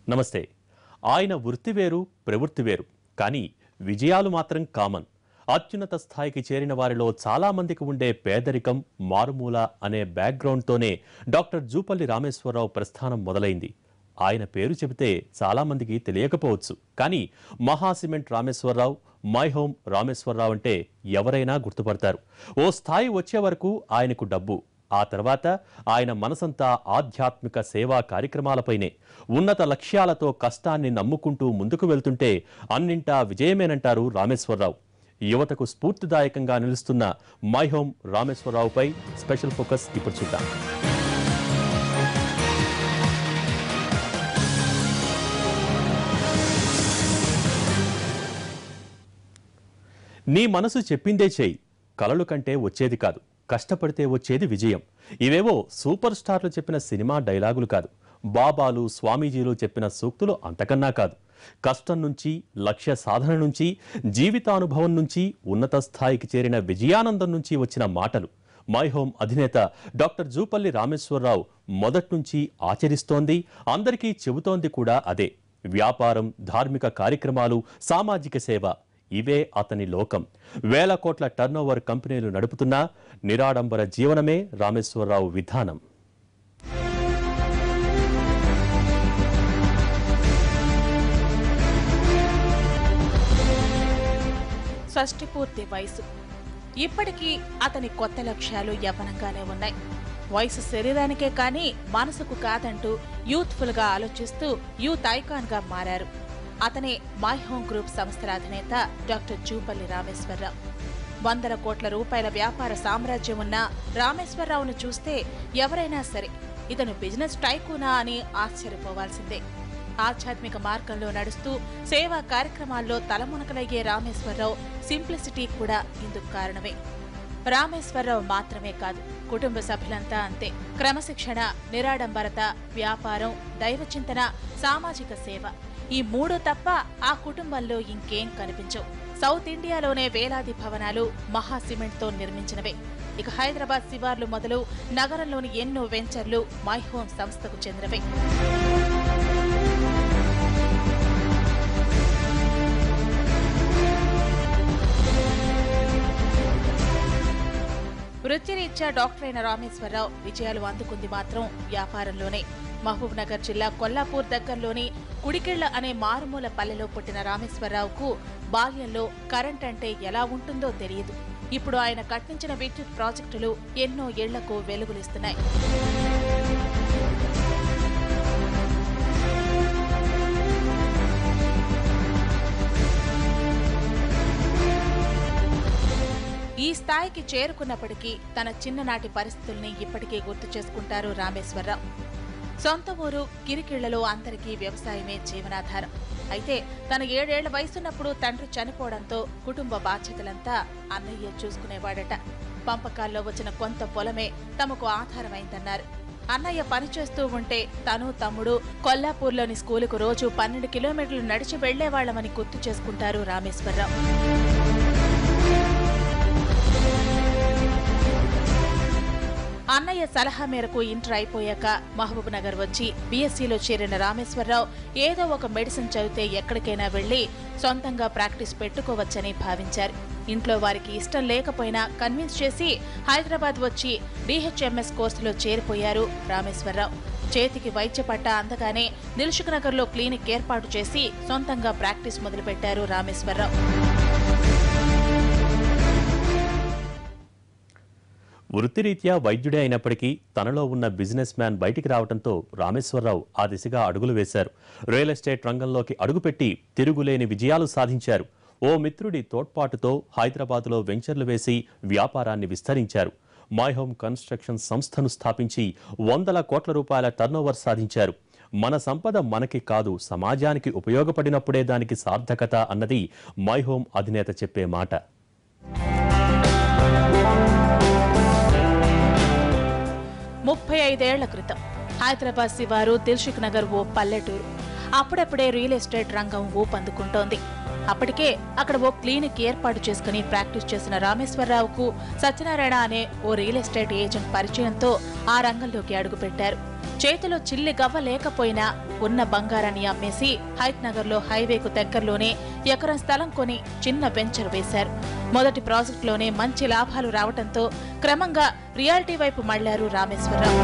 నమస్తే ఆయన వృత్తి వేరు ప్రవృత్తి వేరు కానీ విజయాలు మాత్రం కామన్ అత్యున్నత స్థాయికి చేరిన వారిలో చాలా మందికి ఉండే పేదరికం మారుమూల అనే బ్యాక్గ్రౌండ్తోనే డాక్టర్ జూపల్లి రామేశ్వరరావు ప్రస్థానం మొదలైంది ఆయన పేరు చెబితే చాలా మందికి తెలియకపోవచ్చు కానీ Maha cement Rameshwar Rao my home Rameshwar Rao అంటే ఎవరైనా గుర్తుపడతారు ఓ స్థాయి వచ్చే వరకు ఆయనకు డబ్బు ఆ తర్వాత ఆయన మనసంతా ఆధ్యాత్మిక సేవా కార్యక్రమాలపైనే ఉన్నత లక్ష్యాలతో కష్టాన్ని నమ్ముకుంటూ ముందుకు వెళ్తుంటే అన్నింటా విజయమేనంటారు రామేశ్వరరావు యువతకు స్ఫూర్తిదాయకంగా నిలుస్తున్న మై హోమ్ రామేశ్వరరావుపై స్పెషల్ ఫోకస్ ఇప్పుడు చూద్దాం నీ మనసు చెప్పిందే చేయి కలలు కంటే వచ్చేది కాదు కష్టపడితే వచ్చేది విజయం ఇవేవో సూపర్ స్టార్లు చెప్పిన సినిమా డైలాగులు కాదు బాబాలు స్వామీజీలు చెప్పిన సూక్తులు అంతకన్నా కాదు కష్టం నుంచి లక్ష్య సాధన నుంచి జీవితానుభవం నుంచి ఉన్నత స్థాయికి చేరిన విజయానందం నుంచి వచ్చిన మాటలు మై హోమ్ అధినేత డాక్టర్ జూపల్లి రామేశ్వరరావు మొదట్నుంచి ఆచరిస్తోంది అందరికీ చెబుతోంది కూడా అదే వ్యాపారం ధార్మిక కార్యక్రమాలు సామాజిక సేవ ఇవే అతని లోకం వేల కోట్ల టర్నోవర్ కంపెనీలు నడుపుతున్న నిరాడంబర జీవనమే రామేశ్వరరావు విధానం షష్ఠి పూర్తి వయసు ఇప్పటికీ అతని కొత్త లక్ష్యాలు యవ్వనంగానే ఉన్నాయి వయసు శరీరానికే కానీ మనసుకు కాదంటూ యూత్ఫుల్ గా ఆలోచిస్తూ యూత్ ఐకాన్ గా మారారు అతనే మై హోమ్ గ్రూప్ సంస్థల అధినేత డాక్టర్ జూపల్లి రామేశ్వరరావు వందల కోట్ల రూపాయల వ్యాపార సామ్రాజ్యం ఉన్న రామేశ్వరరావును చూస్తే ఎవరైనా సరే ఇతను బిజినెస్ టైకూనా అని ఆశ్చర్యపోవాల్సిందే ఆధ్యాత్మిక మార్గంలో నడుస్తూ సేవా కార్యక్రమాల్లో తలమునకలయ్యే రామేశ్వరరావు సింప్లిసిటీ కూడా ఇందుకు కారణమే రామేశ్వరరావు మాత్రమే కాదు కుటుంబ సభ్యులంతా అంతే క్రమశిక్షణ నిరాడంబరత వ్యాపారం దైవచింతన సామాజిక సేవ ఈ మూడు తప్ప ఆ కుటుంబంలో ఇంకేం కనిపించవు సౌత్ ఇండియాలోనే వేలాది భవనాలు మహా సిమెంట్తో నిర్మించినవే ఇక హైదరాబాద్ శివార్లు మొదలు నగరంలోని ఎన్నో వెంచర్లు మై హోమ్ సంస్థకు చెందినవే వృత్తిరీత్యా డాక్టర్ అయిన రామేశ్వరరావు విజయాలు అందుకుంది మాత్రం వ్యాపారంలోనే మహబూబ్ నగర్ జిల్లా కొల్లాపూర్ దగ్గరలోని కుడికిళ్ల అనే మారుమూల పల్లెలో పుట్టిన రామేశ్వరరావుకు బాల్యంలో కరెంట్ అంటే ఎలా ఉంటుందో తెలియదు ఇప్పుడు ఆయన కట్టించిన విద్యుత్ ప్రాజెక్టులు ఎన్నో ఏళ్లకు వెలుగులిస్తున్నాయి ఈ స్థాయికి చేరుకున్నప్పటికీ తన చిన్ననాటి పరిస్థితుల్ని ఇప్పటికే గుర్తు చేసుకుంటారు రామేశ్వరరావు సొంత ఊరు కిరికిళ్లలో అందరికీ వ్యవసాయమే జీవనాధారం అయితే తన ఏడేళ్ల వయసున్నప్పుడు తండ్రి చనిపోవడంతో కుటుంబ బాధ్యతలంతా అన్నయ్య చూసుకునేవాడట పంపకాల్లో వచ్చిన కొంత పొలమే తమకు ఆధారమైందన్నారు అన్నయ్య పనిచేస్తూ ఉంటే తను తమ్ముడు కొల్లాపూర్లోని స్కూలుకు రోజు పన్నెండు కిలోమీటర్లు నడిచి వెళ్లేవాళ్లమని గుర్తు చేసుకుంటారు రామేశ్వరరావు అన్నయ్య సలహా మేరకు ఇంటర్ అయిపోయాక మహబూబ్ నగర్ వచ్చి బీఎస్సీలో చేరిన రామేశ్వరరావు ఏదో ఒక మెడిసిన్ చదివితే ఎక్కడికైనా వెళ్లి సొంతంగా ప్రాక్టీస్ పెట్టుకోవచ్చని భావించారు ఇంట్లో వారికి ఇష్టం లేకపోయినా కన్విన్స్ చేసి హైదరాబాద్ వచ్చి డిహెచ్ఎంఎస్ కోర్సులో చేరిపోయారు రామేశ్వరరావు చేతికి వైద్య పట్ట అందగానే దిల్సుఖ్ నగర్లో క్లినిక్ ఏర్పాటు చేసి సొంతంగా ప్రాక్టీస్ మొదలుపెట్టారు రామేశ్వరరావు వృత్తిరీత్యా వైద్యుడే అయినప్పటికీ తనలో ఉన్న బిజినెస్ మ్యాన్ బయటికి రావడంతో రామేశ్వరరావు ఆ దిశగా అడుగులు వేశారు రియల్ ఎస్టేట్ రంగంలోకి అడుగుపెట్టి తిరుగులేని విజయాలు సాధించారు ఓ మిత్రుడి తోడ్పాటుతో హైదరాబాదులో వెంచర్లు వేసి వ్యాపారాన్ని విస్తరించారు మై హోమ్ కన్స్ట్రక్షన్ సంస్థను స్థాపించి వందల కోట్ల రూపాయల టర్నోవర్ సాధించారు మన సంపద మనకి కాదు సమాజానికి ఉపయోగపడినప్పుడే దానికి సార్థకత అన్నది మై హోమ్ అధినేత చెప్పే మాట ముప్పై ఐదేళ్ల క్రితం హైదరాబాద్ శివారు దిల్సుఖ్ నగర్ ఓ పల్లెటూరు అప్పుడప్పుడే రియల్ ఎస్టేట్ రంగం ఊపందుకుంటోంది అప్పటికే అక్కడ ఓ క్లినిక్ ఏర్పాటు చేసుకుని ప్రాక్టీస్ చేసిన రామేశ్వరరావుకు సత్యనారాయణ అనే ఓ రియల్ ఎస్టేట్ ఏజెంట్ పరిచయంతో ఆ రంగంలోకి అడుగుపెట్టారు చేతిలో చిల్లి గవ్వ లేకపోయినా ఉన్న బంగారాన్ని అమ్మేసి హైత్ నగర్లో హైవేకు దగ్గరలోనే ఎకరం స్థలం కొని చిన్న వెంచర్ వేశారు మొదటి ప్రాజెక్టులోనే మంచి లాభాలు రావడంతో క్రమంగా రియాలిటీ వైపు మళ్లారు రామేశ్వరరావు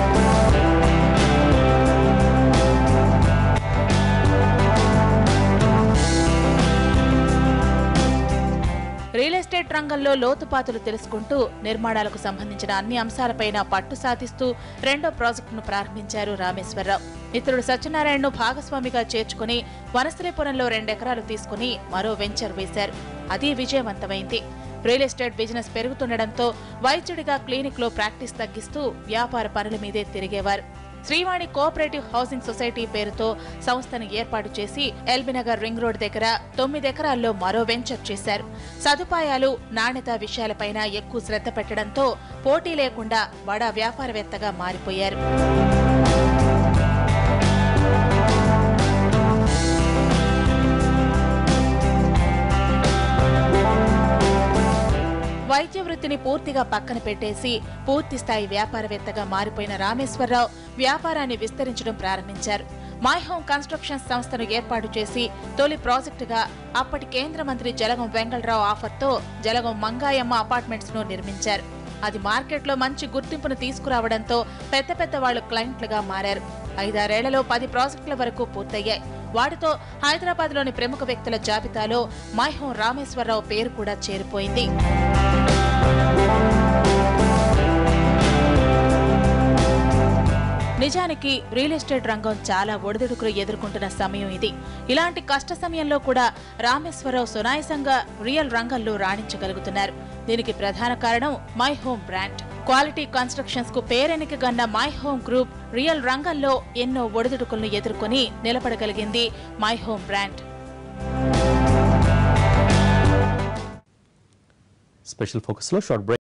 రియల్ ఎస్టేట్ రంగంలో లోతుపాతులు తెలుసుకుంటూ నిర్మాణాలకు సంబంధించిన అన్ని అంశాలపైన పట్టు సాధిస్తూ రెండో ప్రాజెక్టును ప్రారంభించారు రామేశ్వరరావు మిత్రుడు సత్యనారాయణను భాగస్వామిగా చేర్చుకుని వనస్థలిపురంలో రెండెకరాలు తీసుకుని మరో వెంచర్ వేశారు అది విజయవంతమైంది రియల్ ఎస్టేట్ బిజినెస్ పెరుగుతుండటంతో వైద్యుడిగా క్లినిక్ లో ప్రాక్టీస్ తగ్గిస్తూ వ్యాపార పనుల మీదే తిరిగేవారు శ్రీవాణి కోఆపరేటివ్ హౌసింగ్ సొసైటీ పేరుతో సంస్థను ఏర్పాటు చేసి ఎల్బీనగర్ రింగ్ రోడ్ దగ్గర తొమ్మిది ఎకరాల్లో మరో వెంచర్ చేశారు సదుపాయాలు నాణ్యత విషయాలపైన ఎక్కువ శ్రద్ధ పెట్టడంతో పోటీ లేకుండా బడా వ్యాపారవేత్తగా మారిపోయారు వైద్య వృత్తిని పూర్తిగా పక్కన పెట్టేసి పూర్తి స్థాయి వ్యాపారవేత్తగా మారిపోయిన రామేశ్వరరావు వ్యాపారాన్ని విస్తరించడం ప్రారంభించారు మై హోమ్ కన్స్ట్రక్షన్ సంస్థను ఏర్పాటు చేసి తొలి ప్రాజెక్టుగా అప్పటి కేంద్ర మంత్రి జలగం వెంగళరావు ఆఫర్తో జలగం మంగాయమ్మ అపార్ట్మెంట్స్ ను నిర్మించారు అది మార్కెట్లో మంచి గుర్తింపును తీసుకురావడంతో పెద్ద పెద్ద వాళ్ళు క్లయింట్లుగా మారారు ఐదారేళ్లలో పది ప్రాజెక్టుల వరకు పూర్తయ్యాయి వాటితో హైదరాబాద్లోని ప్రముఖ వ్యక్తుల జాబితాలో మై హోమ్ రామేశ్వరరావు పేరు కూడా చేరిపోయింది నిజానికి రియల్ ఎస్టేట్ రంగం చాలా ఒడిదుడుకులు ఎదుర్కొంటున్న సమయం ఇది ఇలాంటి కష్ట సమయంలో కూడా రామేశ్వరరావు సునాయసంగా రియల్ రంగంలో రాణించగలుగుతున్నారు దీనికి ప్రధాన కారణం my home brand quality constructions కు పేరెనికగన్న మై హోమ్ గ్రూప్ రియల్ రంగంలో ఎన్నో ఒడిదుడుకులను ఎదుర్కొని నిలబడగలిగింది మై హోమ్ బ్రాండ్ స్పెషల్ ఫోకస్లో షార్ట్ బ్రేక్